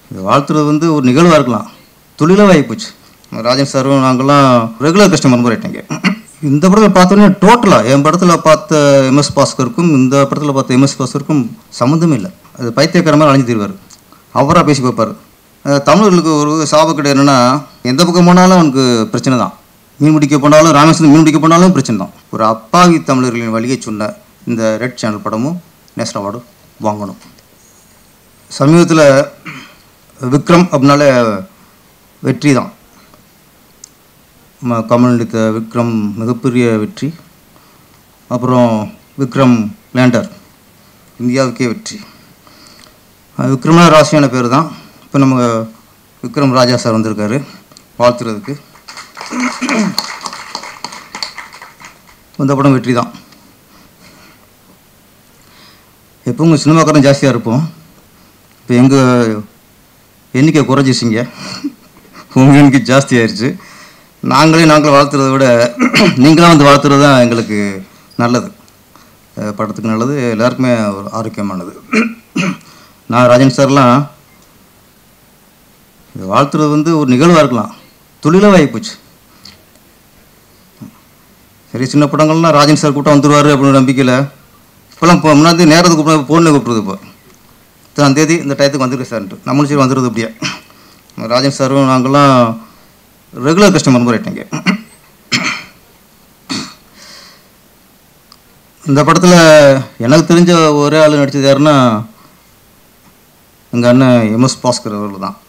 இது வாழ்த்துறது வந்து ஒரு நிகழ்வாக இருக்கலாம் தொழிலாக ஆகிப்போச்சு ராஜன் சாரும் நாங்கள்லாம் ரெகுலர் கஸ்டமர் மாதிரி ஆயிட்டீங்க இந்த படத்தில் பார்த்தோன்னே டோட்டலாக என் படத்தில் பார்த்த எம்எஸ் பாஸ்கருக்கும் இந்த படத்தில் பார்த்த எம்எஸ் பாஸ்கருக்கும் சம்மந்தமே இல்லை அது பைத்தியக்கார மாதிரி அழிஞ்சு தருவார் அவராக பேசி பார்ப்பார் அஹ் தமிழர்களுக்கு ஒரு சாபக்கடை என்னென்னா எந்த பக்கம் போனாலும் அவனுக்கு பிரச்சனை தான் மீன் பிடிக்க போனாலும் ராமேஸ்வரம் மீன் பிடிக்க போனாலும் பிரச்சனை தான் ஒரு அப்பாவி தமிழர்களின் வழியை சொன்ன இந்த ரெட் சேனல் படமும் நேஷனல் அவார்டு வாங்கணும் சமீபத்தில் விக்ரம் அப்படின்னாலே வெற்றி தான் ம- கமல் நடித்த விக்ரம் மிகப்பெரிய வெற்றி அப்புறம் விக்ரம் லேண்டர் இந்தியாவுக்கே வெற்றி அஹ் விக்ரம்னா ராசியான பேர் தான் இப்போ நம்ம விக்ரம் ராஜா சார் வந்திருக்காரு வாழ்த்துறதுக்கு இந்த படம் வெற்றி தான் எப்பவும் சினிமாக்காரன் ஜாஸ்தியாக இருப்போம் இப்போ எங்கள் எண்ணிக்கை குறைஞ்சிச்சிங்க உங்கள் எண்ணிக்கை ஜாஸ்தி ஆயிடுச்சு நாங்களே நாங்களே வாழ்த்துறதை விட நீங்களாம் வந்து வாழ்த்துறது தான் எங்களுக்கு நல்லது அஹ் படத்துக்கு நல்லது எல்லாருக்குமே ஒரு ஆரோக்கியமானது நான் ராஜன் சார்லாம் இது வாழ்த்துறது வந்து ஒரு நிகழ்வாக இருக்கலாம் தொழிலாக ஆகிப்போச்சு சரி சின்ன படங்கள்லாம் ராஜன் சார் கூட்டம் வந்துருவார் அப்படின்னு நம்பிக்கையில் இப்போலாம் இப்போ முன்னாடி நேரத்துக்கு கூப்பிட ஃபோனில் கூப்பிடுறது இப்போ இத்தனாம் தேதி இந்த டயத்துக்கு வந்துருக்கு சார்ன்ட்டு நம்மளும் சரி வந்துடுது அப்படியே ராஜன் சாரும் நாங்கள்லாம் ரெகுலர் கஸ்டமர் மாதிரி ஆயிட்டீங்க இந்த படத்தில் எனக்கு தெரிஞ்ச ஒரே ஆள் நடிச்சது யாருன்னா எங்கள் அண்ணன் எம்எஸ் பாஸ்கர் அவர்கள் தான்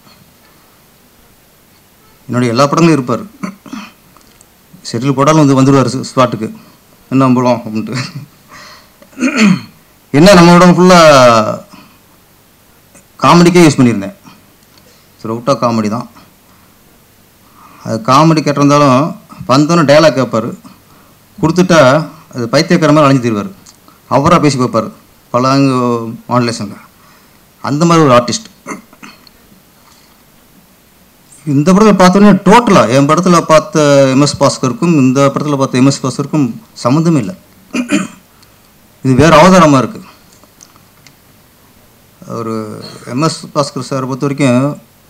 என்னுடைய எல்லா படங்களும் இருப்பார் செட்டில் போட்டாலும் வந்து வந்துடுவார் ஸ்பாட்டுக்கு என்ன போலாம் அப்படின்ட்டு என்ன நம்ம படம் ஃபுல்லாக காமெடிக்கே யூஸ் பண்ணியிருந்தேன் த்ரூட்டாக காமெடி தான் அது காமெடி கேட்டிருந்தாலும் வந்தோன்னே டைலாக் கேட்பார் கொடுத்துட்டா அது பைத்தியக்கார மாதிரி அழிஞ்சு தருவார் அவராக பேசி பார்ப்பார் பல மாடுலேஷனில் அந்த மாதிரி ஒரு ஆர்டிஸ்ட் இந்த படத்தில் பார்த்தோன்னே டோட்டலாக என் படத்தில் பார்த்த எம்எஸ் பாஸ்கருக்கும் இந்த படத்தில் பார்த்த எம்எஸ் பாஸ்கருக்கும் சம்மந்தமே இல்லை இது வேறு அவதாரமாக இருக்குது ஒரு எம்எஸ் பாஸ்கர் சாரை பொறுத்த வரைக்கும்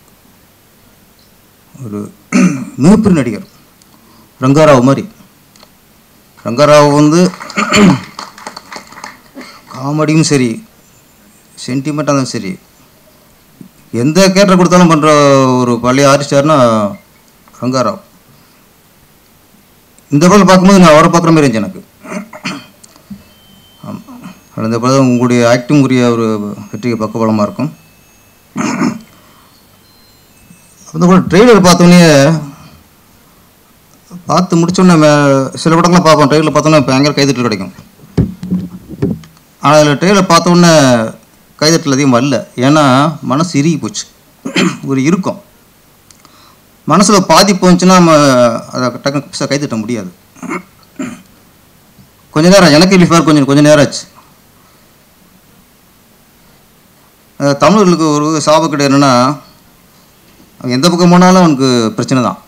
ஒரு மிகப்பெரிய நடிகர் ரங்காராவ் மாதிரி ரங்காராவ் வந்து காமெடியும் சரி சென்டிமெண்ட்டாக இருந்தாலும் சரி எந்த கேரக்டர் கொடுத்தாலும் பண்ணுற ஒரு பழைய ஆர்டிஸ்டார்னா ரங்காராவ் இந்த படம் பார்க்கும்போது நான் அவரை பார்க்குற மாதிரி இருந்துச்சு எனக்கு ஆமாம் இந்த படம் உங்களுடைய ஆக்டிங் உரிய ஒரு வெற்றிக்கு பக்கபலமாக இருக்கும் அந்த கூட ட்ரெய்லர் பார்த்தோன்னே பார்த்து முடிச்சோன்னே மே- சில படங்கள்லாம் பார்ப்போம் ட்ரெயிலர் பார்த்தோன்னே பயங்கர கைதட்டல் கிடைக்கும் ஆனால் அதில் ட்ரெயிலர் பார்த்தோன்னே கைதட்டல் அதிகம் வரல ஏன்னா மனசு இறுகி போச்சு ஒரு இறுக்கம் மனசில் பாதிப்பு வந்துச்சுன்னா நம்ம அதை டக்குனு பெருசாக கைதட்ட முடியாது கொஞ்ச நேரம் எனக்கு ரிலீஃபாக கொஞ்சம் கொஞ்சம் நேரம் ஆச்சு அஹ் தமிழர்களுக்கு ஒரு சாபக்கேடு என்னென்னா அவன் எந்த பக்கம் போனாலும் அவனுக்கு பிரச்சனை தான்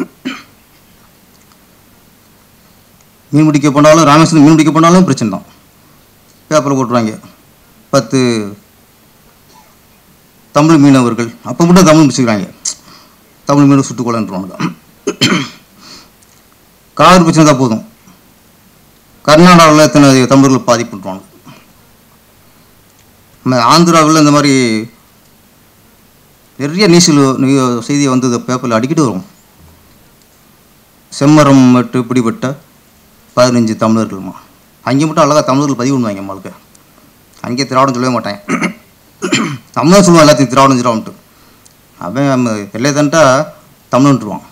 மீன் பிடிக்க போனாலும் ராமேஸ்வரம் மீன் பிடிக்க போனாலும் பிரச்சனை தான் பேப்பரில் போட்டுருவாங்க பத்து தமிழ் மீனவர்கள் அப்போ மட்டும் தமிழ் முடிச்சுக்கிறாங்க தமிழ் மீனவர் சுட்டுக்கொள்ளன்றவாங்க காவிரி பிரச்சனை தான் போதும் கர்நாடகாவில் எத்தனை தமிழர்கள் பாதிப்புன்றாங்க நம்ம ஆந்திராவில் இந்த மாதிரி நிறைய நியூஸில் செய்தி வந்து பேப்பரில் அடிக்கிட்டு வரும் செம்மரம் மட்டும் பிடிபட்ட பதினஞ்சு தமிழர்கள்மா அங்கே மட்டும் அழகாக தமிழர்கள் பதிவு பண்ணுவாங்க நம்மளுக்கு அங்கே திராவிடம் சொல்லவே மாட்டாங்க நம்ம தான் சொல்லுவோம் எல்லாத்தையும் திராவிடம் திராவிடம்ட்டு அவன் நம்ம எல்லை தண்டா தமிழ்ன்ட்டுருவான்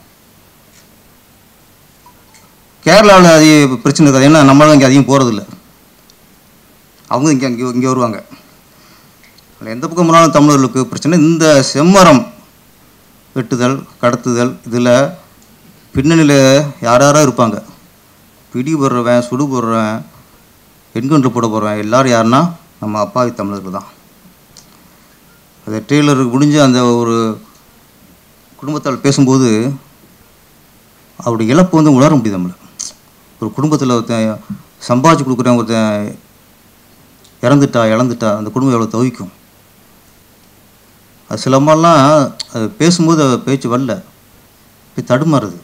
கேரளாவில் அதிக பிரச்சனை இருக்காது ஏன்னா நம்மளும் இங்கே அதிகம் போகிறதில்ல அவங்க இங்கே அங்கே இங்கே வருவாங்க அதில் எந்த பக்கம் போனாலும் தமிழர்களுக்கு பிரச்சனை இந்த செம்மரம் வெட்டுதல் கடத்துதல் இதில் பின்னணியில் யார் யாரோ இருப்பாங்க பிடி போடுறவன் சுடு போடுறவன் என்கவுண்டர் போட போகிறவன் எல்லாரும் யாருன்னா நம்ம அப்பாவி தமிழர்கள் தான் அது ட்ரெய்லருக்கு முடிஞ்ச அந்த ஒரு குடும்பத்தால் பேசும்போது அவருடைய இழப்பு வந்து உணர முடியுது நம்மள ஒரு குடும்பத்தில் ஒருத்தன் சம்பாதிச்சு கொடுக்குறவன் ஒருத்தன் இறந்துட்டா இழந்துட்டா அந்த குடும்பம் எவ்வளோ தவிக்கும் அது சிலம்பெல்லாம் அது பேசும்போது அது பேச்சு வரல போய் தடுமாறுது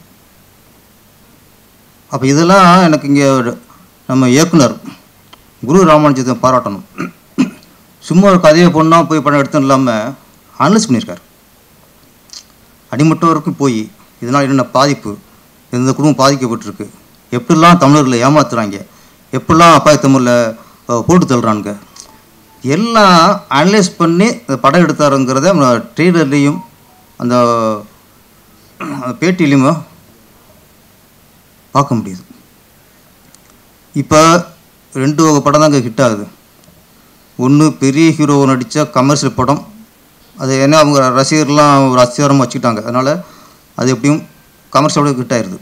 அப்போ இதெல்லாம் எனக்கு இங்கே நம்ம இயக்குனர் குரு ராமானுஜத்தை பாராட்டணும் சும்மா ஒரு கதையை பொண்ணா போய் படம் எடுத்தோம் இல்லாமல் அனலைஸ் பண்ணியிருக்காரு அடிமட்டம் வரைக்கும் போய் இதனால் என்னென்ன பாதிப்பு எந்த குடும்பம் பாதிக்கப்பட்டிருக்கு எப்படிலாம் தமிழர்களை ஏமாத்துறாங்க எப்படிலாம் அப்பாய தமிழில் போட்டு தள்ளுறானுங்க எல்லாம் அனலைஸ் பண்ணி இந்த படம் எடுத்தாருங்கிறத நம்ம ட்ரெய்லர்லேயும் அந்த அந்த பேட்டிலையும் பார்க்க முடியுது இப்போ ரெண்டு வகை படம் தாங்க ஹிட் ஆகுது ஒன்று பெரிய ஹீரோ நடித்த கமர்ஷியல் படம் அது என்ன அவங்க ரசிகர்லாம் ஒரு அஸ்திகாரமாக வச்சுக்கிட்டாங்க அதனால் அது எப்படியும் கமர்ஷியலோட ஹிட் ஆயிடுது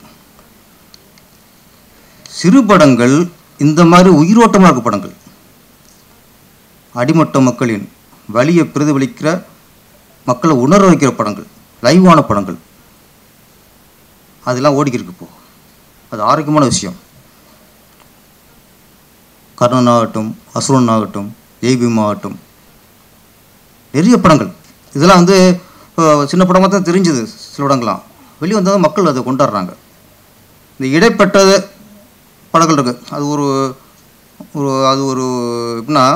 சிறு படங்கள் இந்த மாதிரி உயிரோட்டமாக இருக்க படங்கள் அடிமட்ட மக்களின் வலியை பிரதிபலிக்கிற மக்களை உணர வைக்கிற படங்கள் லைவான படங்கள் அதெல்லாம் ஓடிக்கிருக்கு இப்போ அது ஆரோக்கியமான விஷயம் கர்ணன் ஆகட்டும் அசுரன் ஆகட்டும் ஜெய்பீம் ஆகட்டும் நிறைய படங்கள் இதெல்லாம் வந்து அஹ், சின்ன படமாக தான் தெரிஞ்சுது சில படங்கள்லாம் வெளியே வந்தால் மக்கள் அதை கொண்டாடுறாங்க இந்த இடைப்பட்ட படங்கள் இருக்குது அது ஒரு ஒரு அது ஒரு எப்படின்னா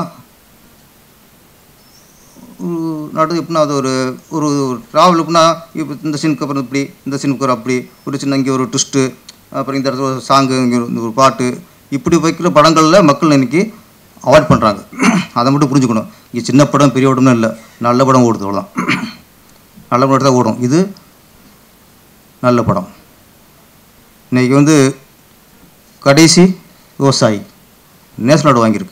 ஒரு நடு எப்படின்னா அது ஒரு ஒரு ட்ராவல் எப்படின்னா இப்போ இந்த சீனுக்கு அப்புறம் இப்படி இந்த சீனுக்கு ஒரு அப்படி ஒரு சின்ன இங்கே ஒரு ட்விஸ்ட்டு அப்புறம் இந்த இடத்துல ஒரு சாங்கு இங்கே ஒரு பாட்டு இப்படி வைக்கிற படங்களில் மக்கள் இன்னைக்கு அவாய்ட் பண்ணுறாங்க அதை மட்டும் புரிஞ்சுக்கணும் இங்கே சின்ன படம் பெரிய படம்னு இல்லை நல்ல படம் ஓடுது அவ்வளோதான் நல்ல படம் தான் ஓடும் இது நல்ல படம் இன்னைக்கு வந்து கடைசி விவசாயி நேஷனல் அவார்டு வாங்கியிருக்கு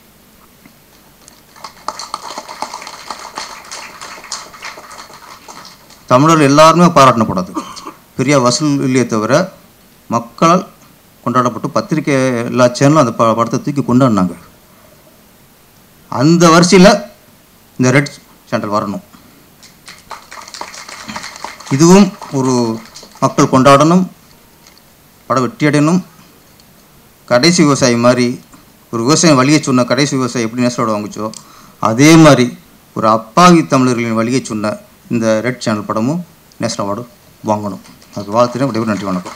தமிழர் எல்லாருமே பாராட்டின படம் அது பெரிய வசூல் இல்லையே தவிர மக்களால் கொண்டாடப்பட்டு பத்திரிக்கை எல்லா சேனலும் அந்த ப படத்தை தூக்கி கொண்டாடினாங்க அந்த வரிசையில் இந்த ரெட் சேனல் வரணும் இதுவும் ஒரு மக்கள் கொண்டாடணும் படம் வெற்றி அடையணும் கடைசி விவசாயி மாதிரி ஒரு விவசாயம் வழியை சொன்ன கடைசி விவசாயி எப்படி நேசலோட வாங்குச்சோ அதே மாதிரி ஒரு அப்பாவி தமிழர்களின் வழியை சொன்ன இந்த ரெட் சேனல் படமும் நேஷனல் அவார்டு வாங்கணும் அதுக்கு வாழ்த்துறேன் விடைபெறும் நன்றி வணக்கம்